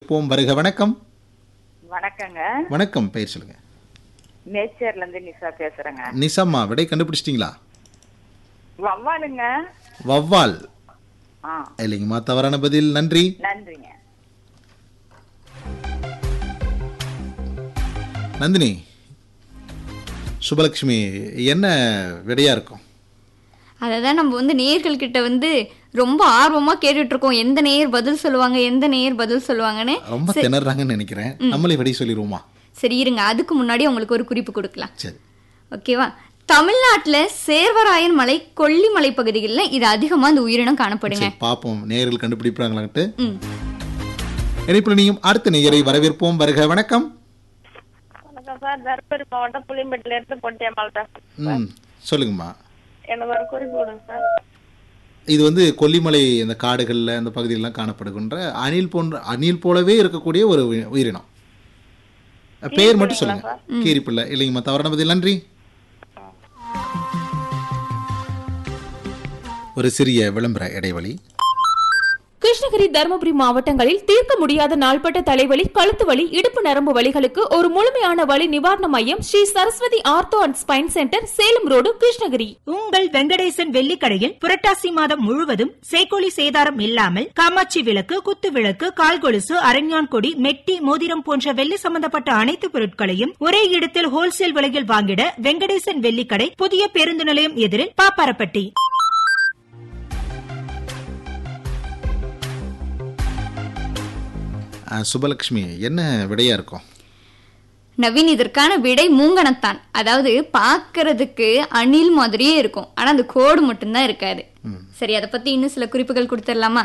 வரவேற்போம் வருக வணக்கம் வணக்கங்க வணக்கம் பெயர் சொல்லுங்க நேச்சர்ல இருந்து நிஷா பேசுறேங்க நிசம்மா விடை கண்டுபிடிச்சிட்டிங்களா வவ்வாலுங்க வவ்வால் ஆ இல்லைங்கம்மா தவறான பதில் நன்றி நன்றிங்க நந்தினி சுபலட்சுமி என்ன விடையா இருக்கும் அதை தான் நம்ம வந்து நேயர்கள் கிட்ட வந்து ரொம்ப ஆர்வமா கேட்டுட்டு இருக்கோம் எந்த நேயர் பதில் சொல்லுவாங்க எந்த நேயர் பதில் சொல்லுவாங்கன்னு ரொம்ப திணறாங்கன்னு நினைக்கிறேன் நம்மளே விடை சொல்லிடுவோமா சரி இருங்க அதுக்கு முன்னாடி உங்களுக்கு ஒரு குறிப்பு கொடுக்கலாம் சரி ஓகேவா தமிழ்நாட்டுல சேர்வராயன் மலை கொல்லிமலை பகுதிகளில் இது அதிகமா இந்த உயிரினம் காணப்படுங்க சரி பார்ப்போம் நேயர்கள் கண்டுபிடிப்பாங்களான்ட்டு இணைப்பில் நீயும் அடுத்த நேயரை வரவேற்போம் வருக வணக்கம் வணக்கம் சார் தர்மபுரி மாவட்டம் புளியம்பட்டில இருந்து பொட்டியம்மாள் பேசுறேன் ம் சொல்லுங்கம்மா எனக்கு ஒரு குறிப்பு கொடுங்க சார் இது வந்து கொல்லிமலை இந்த காடுகளில் அந்த பகுதியிலலாம் காணப்படுகின்ற அணில் போன்ற அணில் போலவே இருக்கக்கூடிய ஒரு உயி- உயிரினம் பெயர் மட்டும் சொல்லுங்க கீரிப்பிள்ளை இல்லைங்கம்மா தவறான பதில் நன்றி ஒரு சிறிய விளம்பர இடைவெளி கிருஷ்ணகிரி தருமபுரி மாவட்டங்களில் தீர்க்க முடியாத நாள்பட்ட தலைவலி கழுத்து வலி இடுப்பு நரம்பு வலிகளுக்கு ஒரு முழுமையான வலி நிவாரண மையம் Sri Saraswathi ortho and spine centre Salem road Krishnagiri உங்கள் வெங்கடேசன் வெள்ளிக்கடையில் புரட்டாசி மாதம் முழுவதும் சேக்கோலி சேதாரம் இல்லாமல் காமாட்சி விளக்கு குத்து விளக்கு கால் கொலுசு அரஞ்ஞான் கொடி மெட்டி மோதிரம் போன்ற வெள்ளி சம்பந்தப்பட்ட அனைத்து பொருட்களையும் ஒரே இடத்தில் ஹோல்சேல் விலையில் வாங்கிட வெங்கடேசன் வெள்ளிக்கடை புதிய பேருந்து நிலையம் எதிரில் பாப்பாரப்பட்டி அஹ், சுபலட்சுமி என்ன விடையா இருக்கும் நவீன் இதற்கான விடை மூங்கனத்தான் அதாவது பார்க்கிறதுக்கு அணில் மாதிரியே இருக்கும் ஆனா அந்த கோடு மட்டும்தான் இருக்காது சரி அதை பத்தி இன்னும் சில குறிப்புகள் கொடுத்துடலாமா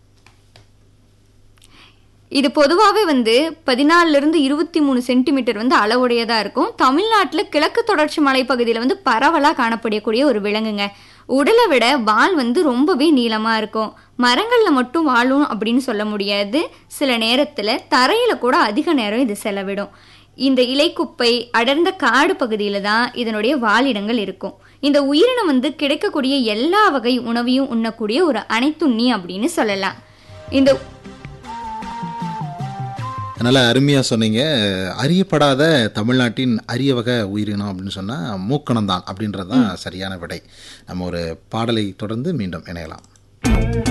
இது பொதுவாகவே வந்து பதினாலுல இருந்து இருபத்தி மூணு சென்டிமீட்டர் வந்து அளவுடையதா இருக்கும் தமிழ்நாட்டில் கிழக்கு தொடர்ச்சி மலைப்பகுதியில் வந்து பரவலாக காணப்படக்கூடிய ஒரு விலங்குங்க உடலை விட வால் வந்து ரொம்பவே நீளமா இருக்கும் மரங்கள்ல மட்டும் வாழும் அப்படின்னு சொல்ல முடியாது சில நேரத்துல தரையில கூட அதிக நேரம் இது செலவிடும் இந்த இலைக்குப்பை அடர்ந்த காடு பகுதியில தான் இதனுடைய வாழிடங்கள் இருக்கும் இந்த உயிரினம் வந்து கிடைக்கக்கூடிய எல்லா வகை உணவையும் உண்ணக்கூடிய ஒரு அனைத்துண்ணி அப்படின்னு சொல்லலாம் இந்த நல்லா அருமையாக சொன்னீங்க அறியப்படாத தமிழ்நாட்டின் அரிய வகை உயிரினம் அப்படின்னு சொன்னால் மூக்கணம் தான் அப்படின்றது தான் சரியான விடை நம்ம ஒரு பாடலை தொடர்ந்து மீண்டும் இணையலாம்